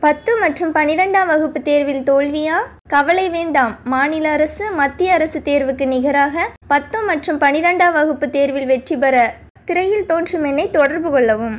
பத்து மற்றும் பனிரெண்டாம் வகுப்பு தேர்வில் தோல்வியா கவலை வேண்டாம் மாநில அரசு மத்திய அரசு தேர்வுக்கு நிகராக பத்து மற்றும் பனிரெண்டாம் வகுப்பு தேர்வில் வெற்றி பெற திரையில் தோன்றும் எண்ணை தொடர்பு கொள்ளவும்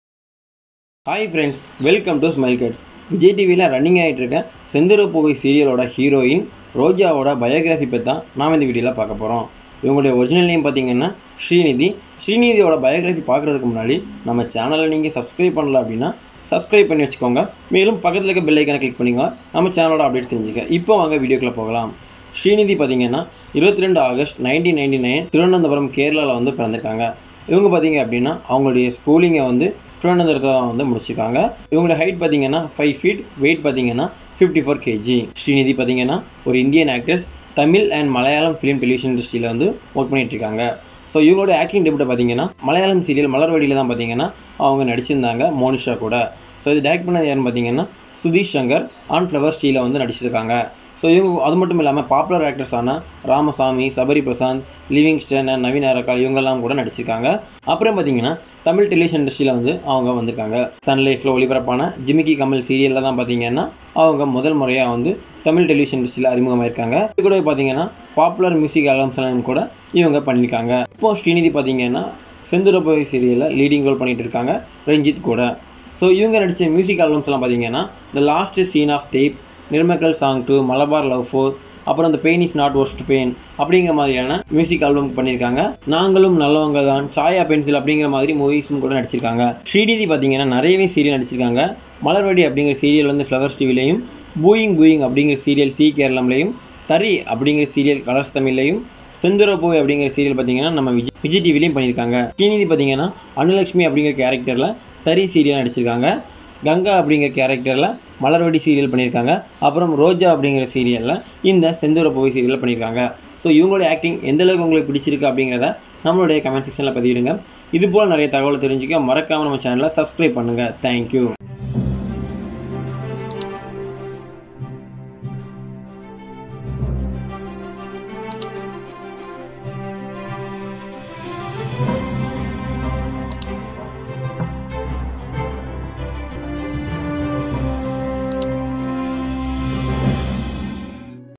hi friends welcome to smile cuts Vijay டிவியில் ரன்னிங் ஆகிட்டு இருக்க செந்தூரப்பூவை சீரியலோட ஹீரோயின் ரோஜாவோட பயோகிராஃபி பற்றி தான் நாம் இந்த வீடியோவில் பார்க்க போகிறோம் இவங்களுடைய ஒரிஜினல் நேம் பார்த்தீங்கன்னா ஸ்ரீநிதி ஸ்ரீநிதியோட பயோகிராஃபி பார்க்குறதுக்கு முன்னாடி நம்ம சேனலை நீங்கள் சப்ஸ்கிரைப் பண்ணல அப்படின்னா சப்ஸ்கிரைப் பண்ணி வச்சுக்கோங்க மேலும் பக்கத்தில் இருக்க பெல் ஐக்கனை கிளிக் பண்ணிங்க நம்ம சேனலோட அப்டேட்ஸ் தெரிஞ்சுக்க இப்போ வாங்க வீடியோக்குள்ளே போகலாம் ஸ்ரீநிதி பார்த்தீங்கன்னா இருபத்தி ரெண்டு August nineteen ninety nine Thiruvananthapuram கேரளாவில் வந்து பிறந்திருக்காங்க இவங்க பார்த்தீங்க அப்படின்னா அவங்களுடைய ஸ்கூலிங்கை வந்து திருவனந்தபுரத்தில் தான் வந்து முடிச்சிருக்காங்க இவங்களோட ஹைட் பார்த்தீங்கன்னா ஃபைவ் ஃபீட் வெயிட் பார்த்தீங்கன்னா ஃபிஃப்டி ஃபோர் கேஜி ஸ்ரீநிதி பார்த்தீங்கன்னா ஒரு Indian actress Tamil and Malayalam film television இண்டஸ்ட்ரியில் வந்து ஒர்க் பண்ணிட்டு இருக்காங்க ஸோ இவங்களோட ஆக்டிங் டெபியூட்டை பார்த்தீங்கன்னா மலையாளம் சீரியல் மலர்வழியில் தான் பார்த்தீங்கன்னா அவங்க நடிச்சிருந்தாங்க மோனிஷா கூட ஸோ இது டைரக்ட் பண்ணது யாருன்னு பார்த்தீங்கன்னா சுதீஷ் சங்கர் ஆன் ஃப்ளவர் ஸ்டீல வந்து நடிச்சிருக்காங்க ஸோ இவங்க அது மட்டும் இல்லாமல் பாப்புலர் ஆக்டர்ஸான ராமசாமி சபரி பிரசாந்த் லிவிங்ஸ்டன் and நவீன் அரக்கால் இவங்கெல்லாம் கூட நடிச்சிருக்காங்க அப்புறம் பார்த்தீங்கன்னா தமிழ் டெலிவிஷன் இண்டஸ்ட்ரியில் வந்து அவங்க வந்திருக்காங்க சன் லைஃப்பில் ஒளிபரப்பான ஜிமிக்கி கமல் சீரியலில் தான் பார்த்தீங்கன்னா அவங்க முதல் முறையாக வந்து தமிழ் டெலிவிஷன் இண்டஸ்ட்ரியில் அறிமுகமாயிருக்காங்க இது கூட பார்த்தீங்கன்னா பாப்புலர் மியூசிக் ஆல்பம்ஸ் எல்லாம் கூட இவங்க பண்ணியிருக்காங்க இப்போ ஸ்ரீநிதி பார்த்தீங்கன்னா செந்துரப்போய் சீரியலில் லீடிங் ரோல் பண்ணிட்டு இருக்காங்க ரஞ்சித் கூட ஸோ இவங்க நடித்த மியூசிக் ஆல்பம்ஸ்லாம் பார்த்தீங்கன்னா த லாஸ்ட் சீன் ஆஃப் தேப் நிர்மக்கல் song to Malabar love for அப்புறம் இந்த pain is not worst pain அப்படிங்கிற மாதிரியான மியூசிக் ஆல்பம் பண்ணியிருக்காங்க நாங்களும் நல்லவங்க தான் சாயா பென்சில் அப்படிங்கிற மாதிரி மூவிஸும் கூட நடிச்சிருக்காங்க ஸ்ரீநிதி பார்த்தீங்கன்னா நிறையவே சீரியல் நடிச்சிருக்காங்க மலர்வடி அப்படிங்கிற சீரியல் வந்து ஃப்ளவர்ஸ் டிவிலையும் பூயிங் பூயிங் அப்படிங்கிற சீரியல் சி கேரளம்லையும் தரி அப்படிங்கிற சீரியல் கலர்ஸ் தமிழ்லையும் செந்துரப்போய் அப்படிங்கிற சீரியல் பார்த்தீங்கன்னா நம்ம விஜய் விஜய் டிவிலையும் பண்ணியிருக்காங்க ஸ்ரீநிதி பார்த்தீங்கன்னா அனுலக்ஷ்மி அப்படிங்கிற கேரக்டரில் தரி சீரியல் நடிச்சிருக்காங்க கங்கா அப்படிங்கிற கேரக்டரில் மலர்வடி சீரியல் பண்ணியிருக்காங்க அப்புறம் ரோஜா அப்படிங்கிற சீரியலில் இந்த செந்தூரப்போவை சீரியலில் பண்ணியிருக்காங்க ஸோ இவங்களுடைய ஆக்டிங் எந்த அளவுக்கு உங்களுக்கு பிடிச்சிருக்கு அப்படிங்கிறத நம்மளுடைய கமெண்ட் செக்ஷனில் பதிவிடுங்க இது போல் நிறைய தகவலை தெரிஞ்சுக்க மறக்காமல் நம்ம சேனலை சப்ஸ்கிரைப் பண்ணுங்கள் தேங்க்யூ